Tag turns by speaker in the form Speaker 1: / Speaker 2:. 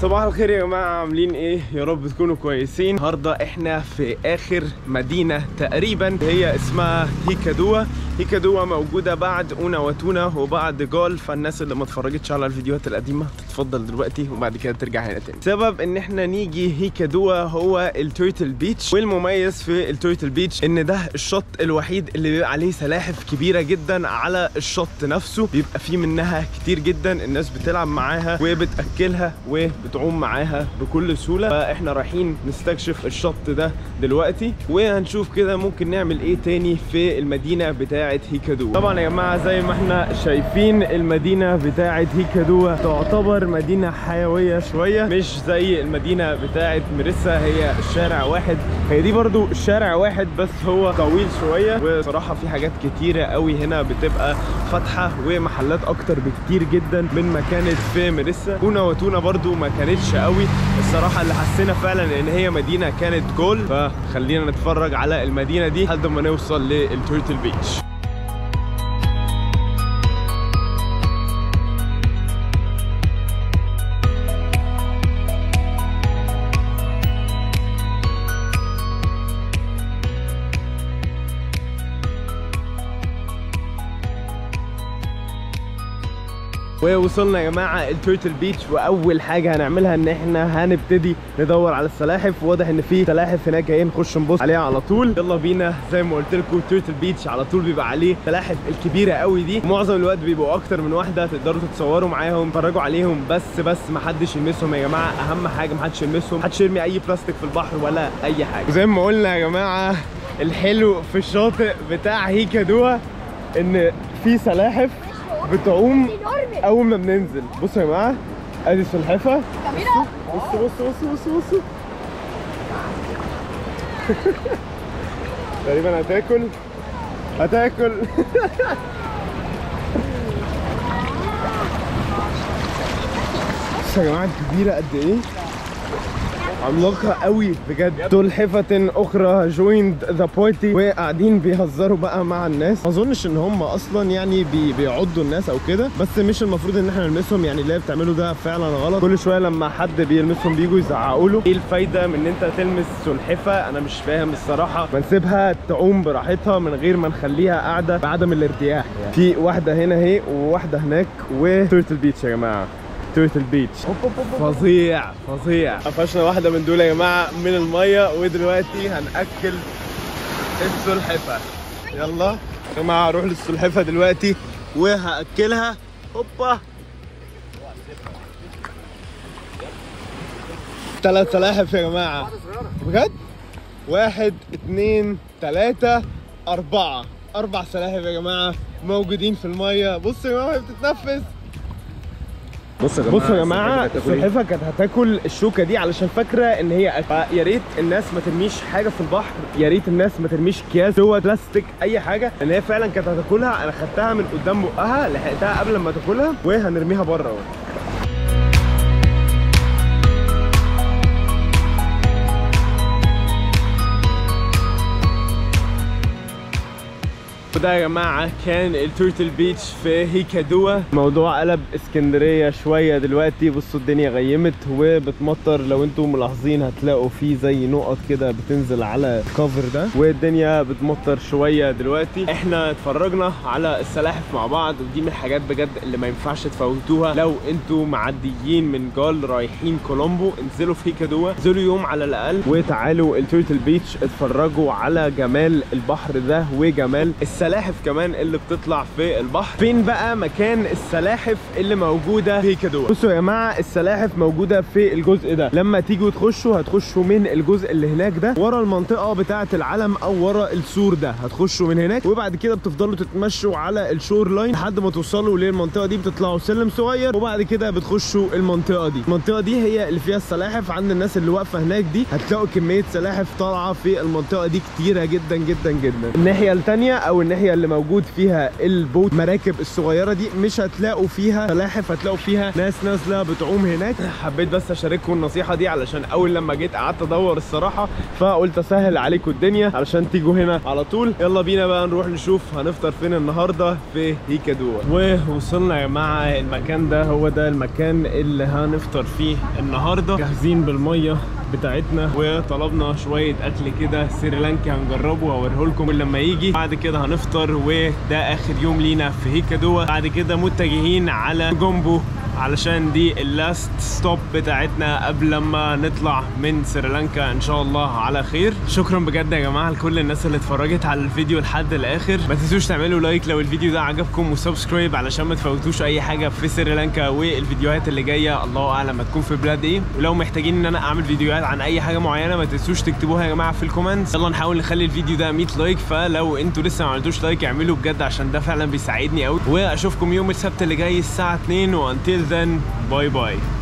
Speaker 1: صباح الخير يا جماعة عاملين ايه؟ يا رب تكونوا كويسين النهاردة احنا في اخر مدينة تقريبا هي اسمها هيكادوا هيكادوا موجودة بعد اونا وتونا وبعد جول فالناس اللي ما اتفرجتش على الفيديوهات القديمة تتفضل دلوقتي وبعد كده ترجع هنا تاني سبب ان احنا نيجي هيكادوا هو التورتل بيتش والمميز في التورتل بيتش ان ده الشط الوحيد اللي بيبقى عليه سلاحف كبيرة جدا على الشط نفسه بيبقى فيه منها كتير جدا الناس بتلعب معاها وبتاكلها وبتعوم معاها بكل سهوله فاحنا رايحين نستكشف الشط ده دلوقتي وهنشوف كده ممكن نعمل ايه تاني في المدينه بتاعه هيكادو طبعا يا جماعه زي ما احنا شايفين المدينه بتاعه هيكادو تعتبر مدينه حيويه شويه مش زي المدينه بتاعه مريسا هي الشارع واحد هي دي برضو الشارع واحد بس هو طويل شويه وصراحه في حاجات كتيره قوي هنا بتبقى فاتحه ومحلات اكتر بكتير جدا من ما كانت في مريسا اونا وتونا برضو ما كانتش قوي الصراحه اللي حسينا فعلا ان هي مدينه كانت جول فخلينا نتفرج على المدينه دي لحد ما نوصل للتورتل بيتش ووصلنا يا جماعه التورتل بيتش واول حاجه هنعملها ان احنا هنبتدي ندور على السلاحف واضح ان في سلاحف هناك جايين نخش نبص عليها على طول يلا بينا زي ما قلت لكم التورتل بيتش على طول بيبقى عليه سلاحف الكبيره قوي دي معظم الوقت بيبقوا اكتر من واحده تقدروا تتصوروا معاهم تتفرجوا عليهم بس بس ما حدش يلمسهم يا جماعه اهم حاجه ما حدش يلمسهم ما حدش يرمي اي بلاستيك في البحر ولا اي حاجه زي ما قلنا يا جماعه الحلو في الشاطئ بتاع هيكادوا ان في سلاحف بتعوم اول ما بننزل بصوا يا جماعه ادي السلحفه بصوا بصوا بصوا بصوا بصوا تقريبا هتاكل هتاكل بصوا يا جماعه كبيره قد ايه عملاقة قوي بجد سلحفة أخرى جويند ذا بارتي وقاعدين بيهزروا بقى مع الناس ما أظنش إن هم أصلا يعني بي بيعضوا الناس أو كده بس مش المفروض إن إحنا نلمسهم يعني اللي بتعمله ده فعلا غلط كل شوية لما حد بيلمسهم بيجوا يزعقوا له إيه الفايدة من إن أنت تلمس سلحفة أنا مش فاهم الصراحة ما نسيبها تعوم براحتها من غير ما نخليها قاعدة بعدم الارتياح يعني في واحدة هنا أهي وواحدة هناك وتورتل بيتش يا جماعة تورتل بيتش فظيع فظيع قفشنا واحده من دول يا جماعه من الميه ودلوقتي هناكل السلحفه يلا يا جماعه اروح للسلحفه دلوقتي وهاكلها هوبا ثلاث سلاحف يا جماعه بجد واحد اتنين تلاتة أربعة أربع سلاحف يا جماعة موجودين في المية بصوا يا جماعة وهي بتتنفس
Speaker 2: بصوا يا جماعه
Speaker 1: بصوا يا جماعه
Speaker 2: السلحفاة هتاكل إيه؟
Speaker 1: السلحفه كانت هتاكل الشوكه دي علشان فاكره ان هي أكل. يا ريت الناس ما ترميش حاجه في البحر يا ريت الناس ما ترميش اكياس جوه بلاستيك اي حاجه لان هي فعلا كانت هتاكلها انا خدتها من قدام بقها لحقتها قبل ما تاكلها وهنرميها بره اهو وده يا جماعة كان التورتل بيتش في هيكادوا الموضوع قلب اسكندرية شوية دلوقتي بصوا الدنيا غيمت وبتمطر لو انتم ملاحظين هتلاقوا في زي نقط كده بتنزل على الكفر ده والدنيا بتمطر شوية دلوقتي احنا اتفرجنا على السلاحف مع بعض ودي من الحاجات بجد اللي ما ينفعش تفوتوها لو انتم معديين من جال رايحين كولومبو انزلوا في هيكادوا انزلوا يوم على الاقل وتعالوا التورتل بيتش اتفرجوا على جمال البحر ده وجمال السلاحف كمان اللي بتطلع في البحر فين بقى مكان السلاحف اللي موجوده في هيكادوا بصوا يا جماعه السلاحف موجوده في الجزء ده لما تيجوا تخشوا هتخشوا من الجزء اللي هناك ده ورا المنطقه بتاعه العلم او ورا السور ده هتخشوا من هناك وبعد كده بتفضلوا تتمشوا على الشور لاين لحد ما توصلوا للمنطقه دي بتطلعوا سلم صغير وبعد كده بتخشوا المنطقه دي المنطقه دي هي اللي فيها السلاحف عند الناس اللي واقفه هناك دي هتلاقوا كميه سلاحف طالعه في المنطقه دي كتيره جدا جدا جدا الناحيه الثانيه او الناحيه الناحيه اللي موجود فيها البوت مراكب الصغيره دي مش هتلاقوا فيها سلاحف هتلاقوا فيها ناس نازله بتعوم هناك حبيت بس اشارككم النصيحه دي علشان اول لما جيت قعدت ادور الصراحه فقلت اسهل عليكم الدنيا علشان تيجوا هنا على طول يلا بينا بقى نروح نشوف هنفطر فين النهارده في هيكادوا ووصلنا يا جماعه المكان ده هو ده المكان اللي هنفطر فيه النهارده جاهزين بالميه بتاعتنا وطلبنا شويه اكل كده سريلانكي هنجربه واوريه لكم لما يجي بعد كده هنفطر وده اخر يوم لينا في هيكادوا بعد كده متجهين على جومبو علشان دي اللاست ستوب بتاعتنا قبل لما نطلع من سريلانكا ان شاء الله على خير شكرا بجد يا جماعه لكل الناس اللي اتفرجت على الفيديو لحد الاخر ما تنسوش تعملوا لايك لو الفيديو ده عجبكم وسبسكرايب علشان ما تفوتوش اي حاجه في سريلانكا والفيديوهات اللي جايه الله اعلم هتكون في بلاد ايه ولو محتاجين ان انا اعمل فيديوهات عن اي حاجه معينه ما تنسوش تكتبوها يا جماعه في الكومنتس يلا نحاول نخلي الفيديو ده 100 لايك فلو انتوا لسه ما عملتوش لايك اعملوا بجد عشان ده فعلا بيساعدني قوي واشوفكم يوم السبت اللي جاي الساعه 2 وانتل ذن باي باي